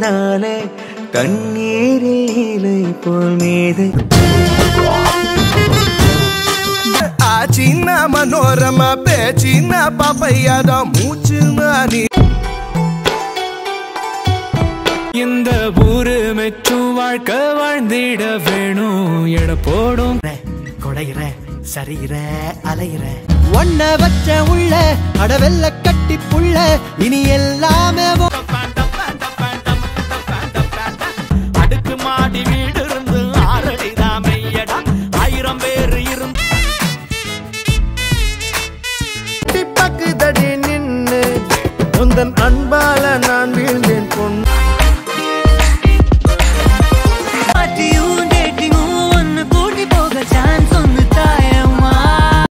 கண்ணாலே தண்ணீரிலை போல் மீது ಆ ಚಿನ್ನ ಮನೋರಮ ಬೇ ಚಿನ್ನ ಪಾಪಯ್ಯದ ಮೂಚು ನಾನಿ இந்த ஊரு மெச்சும் வாழ்க்கை வாழ்ந்திட வேணும் எட போடும் கொடையிற சரியிற அலையிற ஒன்ன வச்ச உள்ள அடவெல்ல கட்டி புள்ள இனி எல்லாமே உன்